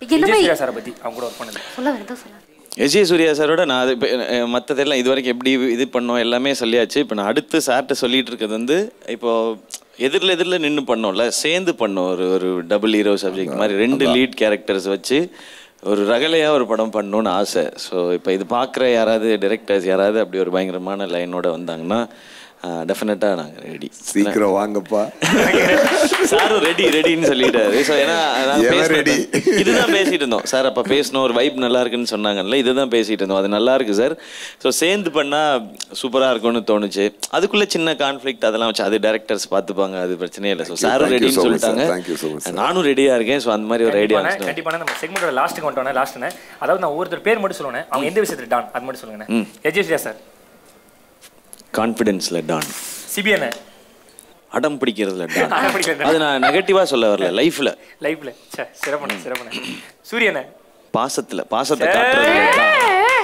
எல்லாமே விஜய் சாரை பத்தி அவங்க கூட ஒர்க் பண்ணது சொல்ல வேண்டாம் சொல்ல எஸ் ஜே சூர்யா சாரோட நான் அது இப்போ மற்றதெல்லாம் இது வரைக்கும் எப்படி இது பண்ணோம் எல்லாமே சொல்லியாச்சு இப்போ நான் அடுத்து சார்கிட்ட சொல்லிட்டு இருக்கிறது வந்து இப்போ எதிரில் எதிரில் நின்று பண்ணோம்ல சேர்ந்து பண்ணோம் ஒரு ஒரு டபுள் ஹீரோ சப்ஜெக்ட் மாதிரி ரெண்டு லீட் கேரக்டர்ஸ் வச்சு ஒரு ரகலையாக ஒரு படம் பண்ணணும்னு ஆசை ஸோ இப்போ இது பார்க்குற யாராவது டிரெக்டர்ஸ் யாராவது அப்படி ஒரு பயங்கரமான லைனோட வந்தாங்கன்னா டெஃபினட்டாக நாங்கள் ரெடி சீக்கிரம் வாங்கப்பா சாரும் ரெடி ரெடின்னு சொல்லிட்டாரு ஸோ ஏன்னா நாங்க எவன் பேசினது- ready? இதுதான் பேசிட்டு இருந்தோம் சார் அப்போ பேசணும் ஒரு வைப் நல்லா இருக்குன்னு சொன்னாங்கல்ல இதுதான் பேசிட்டு இருந்தோம் அது நல்லா இருக்கு சார் ஸோ சேர்ந்து பண்ணா சூப்பரா இருக்கும்னு தோணுச்சு அதுக்குள்ள சின்ன கான்ஃப்ளிக்ட் அதெல்லாம் வச்சு அது டேரக்டர்ஸ் பார்த்துப்பாங்க அது பிரச்சனையே இல்லை ஸோ Thank you, சாரும் thank you ரெடின்னு so much, sir. சொல்லிட்டாங்க Thank you so much, sir. நானும் ரெடியா இருக்கேன் ஸோ அந்த மாதிரி ஒரு ஐடியா கண்டிப்பான கண்டிப்பான நம்ம செக்மெண்டோட லாஸ்ட்டுக்கு வந்துட்டோம் லாஸ்ட்னு அதாவது நான் ஒருத்தர் பேர் மட்டும் சொல்லுவேன் அவங்க எந்த விஷயத்துல டான் அது மட்டும் சொல்லுங்க எஜேஸ்ரியா சார் கான்ஃபிடென்ஸ்ல டான் சிபிஎன் அடம் பிடிக்கிறதுல டான் அடம் பிடிக்கிறதுல. அது நான் நெகட்டிவா சொல்ல வரல லைஃப்ல லைஃப்ல சே சிறப்புண்ணே சிறப்புண்ணே சூரியனை பாசத்துல பாசத்தை காட்டுறதுல டான்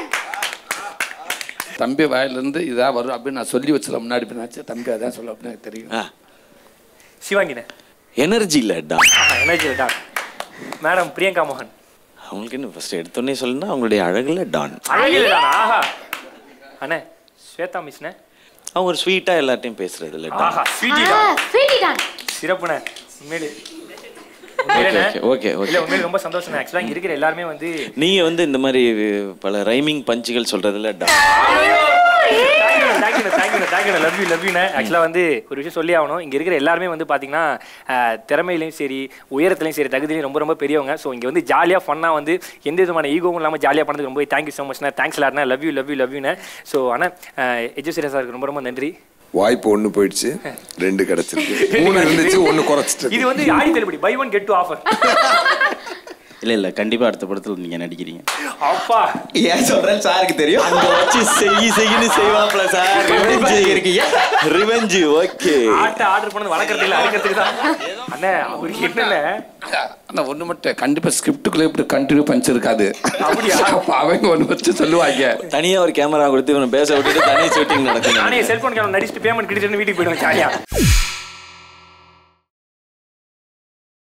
தம்பி வாயிலிருந்து இதா வரும் அப்படின்னு நான் சொல்லி வச்சல முன்னாடி பின்னாச்சு தம்பி அதான் சொல்ல அப்படின்னு எனக்கு தெரியும் ஆ சிவாங்கினே எனர்ஜியில் don energy don madam Priyanka மோகன் அவங்களுக்கு என்ன ஃபர்ஸ்ட் எடுத்தோடனே சொல்லணும்னா அவங்களுடைய அழகுல டான் அழகில் டான் ஆஹா அண்ணே ஸ்வேதா மிஸ்னே அவங்க ஒரு ஸ்வீட்டா எல்லார்ட்டையும் பேசுறது இல்ல டான் ஆஹா ஸ்வீட்டி டான் ஸ்வீட்டி டான் சிறப்புண்ணே உண்மையிலே ஓகே உண்மையிலே ஓகே ஓகே இல்ல உண்மையிலே ரொம்ப சந்தோஷம் ஆக்சுவலாக இங்க இருக்கிற எல்லாருமே வந்து நீங்க வந்து இந்த மாதிரி பல ரைமிங் பஞ்சுகள் சொல்றதுல don thank you thank you thank you love you love யூண்ணே ஆக்சுவலாக வந்து ஒரு விஷயம் சொல்லி ஆகணும் இங்கே இருக்கிற எல்லாருமே வந்து பார்த்தீங்கன்னா அஹ், திறமையிலையும் சரி உயரத்துலையும் சரி தகுதியிலையும் ரொம்ப ரொம்ப பெரியவங்க ஸோ இங்கே வந்து ஜாலியாக ஃபன்னாக வந்து எந்த விதமான ஈகோவும் இல்லாமல் ஜாலியாக பண்ணதுக்கு ரொம்ப தேங்க்யூ ஸோ மச்ண்ணே தேங்க்ஸ் எல்லாருண்ணே love you love you love யூண்ணே ஸோ ஆனால் எஜுசீரியஸாக இருக்கு ரொம்ப ரொம்ப நன்றி வாய்ப்பு ஒண்ணு போயிடுச்சு ரெண்டு கிடைச்சிருக்கு மூணு இருந்துச்சு ஒண்ணு குறைச்சிட்டு இது வந்து ஆடி தள்ளுபடி buy one get two offer இல்ல இல்ல கண்டிப்பா அடுத்த படத்துல நீங்க நடிக்கிறீங்க அப்பா ஏன் சொல்றேன் சாருக்கு தெரியும் அங்க வச்சு செய்யி செய்யின்னு செய்வாப்ல சார் ரிவெஞ்சு இருக்கீங்க ரிவெஞ்சு ஓகே ஆட்டை ஆர்டர் பண்ணது வளர்க்கறது இல்லை அறுக்கிறதுக்கு தான் அண்ணே அவருக்கு என்னென்ன ஆனா ஒண்ணு மட்டும் கண்டிப்பா ஸ்கிரிப்டுக்குள்ள இப்படி கண்டினியூ பண்ணிச்சிருக்காது அப்படியா? அப்ப அவங்க ஒண்ணு வச்சு சொல்லுவாங்க தனியா ஒரு கேமரா கொடுத்து இவனை பேச விட்டுட்டு தனி ஷூட்டிங் நடக்கும் நானே செல்போன் கேமரா நடிச்சுட்டு பேமெண்ட் கிட்ட வீட்டுக்கு போயிடுவேன் ஜாலியாக